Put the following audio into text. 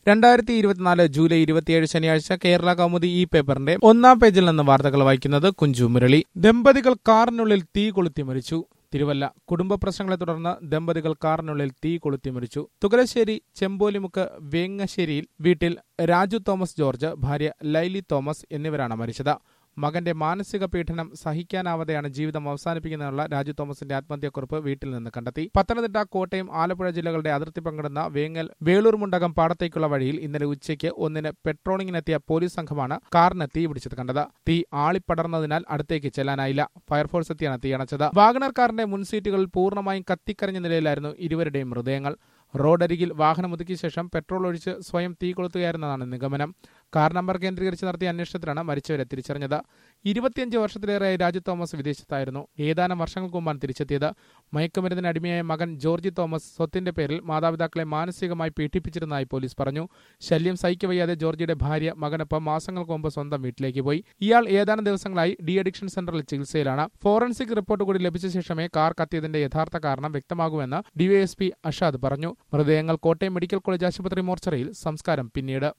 രണ്ടായിരത്തി ഇരുപത്തിനാല് ജൂലൈ ഇരുപത്തിയേഴ് ശനിയാഴ്ച കേരള കൗമുദി ഈ പേപ്പറിന്റെ ഒന്നാം പേജിൽ നിന്ന് വാർത്തകൾ വായിക്കുന്നത് കുഞ്ചു മുരളി ദമ്പതികൾ കാറിനുള്ളിൽ തീ കൊളുത്തി മരിച്ചു തിരുവല്ല കുടുംബ പ്രശ്നങ്ങളെ തുടർന്ന് ദമ്പതികൾ കാറിനുള്ളിൽ തീ കൊളുത്തി മരിച്ചു തുകലശ്ശേരി ചെമ്പോലിമുക്ക് വേങ്ങശ്ശേരിയിൽ വീട്ടിൽ രാജു തോമസ് ജോർജ് ഭാര്യ ലൈലി തോമസ് എന്നിവരാണ് മരിച്ചത് മകന്റെ മാനസിക പീഡനം സഹിക്കാനാവാതെയാണ് ജീവിതം അവസാനിപ്പിക്കുന്നതിനുള്ള രാജു തോമസിന്റെ ആത്മഹത്യാക്കുറിപ്പ് വീട്ടിൽ നിന്ന് കണ്ടെത്തി പത്തനംതിട്ട കോട്ടയം ആലപ്പുഴ ജില്ലകളുടെ അതിർത്തി പങ്കിടുന്ന വേങ്ങൽ വേളൂർ മുണ്ടകം പാടത്തേക്കുള്ള വഴിയിൽ ഇന്നലെ ഉച്ചയ്ക്ക് ഒന്നിന് പെട്രോളിങ്ങിനെത്തിയ പോലീസ് സംഘമാണ് കാറിന് തീ പിടിച്ചത് കണ്ടത് തീ ആളിപ്പടർന്നതിനാൽ അടുത്തേക്ക് ചെല്ലാനായില്ല ഫയർഫോഴ്സ് എത്തിയാണ് തീയണച്ചത് വാഗണർ കാറിന്റെ മുൻസീറ്റുകളിൽ പൂർണ്ണമായും കത്തിക്കരഞ്ഞ നിലയിലായിരുന്നു ഇരുവരുടെയും മൃതദേഹങ്ങൾ റോഡരികിൽ വാഹനം ഒതുക്കിയ ശേഷം പെട്രോൾ ഒഴിച്ച് സ്വയം തീ കൊളുത്തുകയായിരുന്നതാണ് നിഗമനം കാർ നമ്പർ കേന്ദ്രീകരിച്ച് നടത്തിയ അന്വേഷണത്തിലാണ് മരിച്ചവരെ തിരിച്ചറിഞ്ഞത് ഇരുപത്തിയഞ്ച് വർഷത്തിലേറെയായി രാജു തോമസ് വിദേശത്തായിരുന്നു ഏതാനും വർഷങ്ങൾക്ക് മുമ്പാണ് തിരിച്ചെത്തിയത് മയക്കുമരുന്നിന് അടിമയായ മകൻ ജോർജി തോമസ് സ്വത്തിന്റെ പേരിൽ മാതാപിതാക്കളെ മാനസികമായി പീഡിപ്പിച്ചിരുന്നതായി പോലീസ് പറഞ്ഞു ശല്യം സഹിക്കവയ്യാതെ ജോർജിയുടെ ഭാര്യ മകനൊപ്പം മാസങ്ങൾക്ക് മുമ്പ് സ്വന്തം വീട്ടിലേക്ക് പോയി ഇയാൾ ഏതാനും ദിവസങ്ങളായി ഡി അഡിക്ഷൻ സെന്ററിൽ ചികിത്സയിലാണ് ഫോറൻസിക് റിപ്പോർട്ട് കൂടി ലഭിച്ച ശേഷമേ കാർ കത്തിയതിന്റെ യഥാർത്ഥ കാരണം വ്യക്തമാകുമെന്ന് ഡിവൈഎസ്പി അഷാദ് പറഞ്ഞു മൃതദേഹങ്ങൾ കോട്ടയം മെഡിക്കൽ കോളേജ് ആശുപത്രി മോർച്ചറിയിൽ സംസ്കാരം പിന്നീട്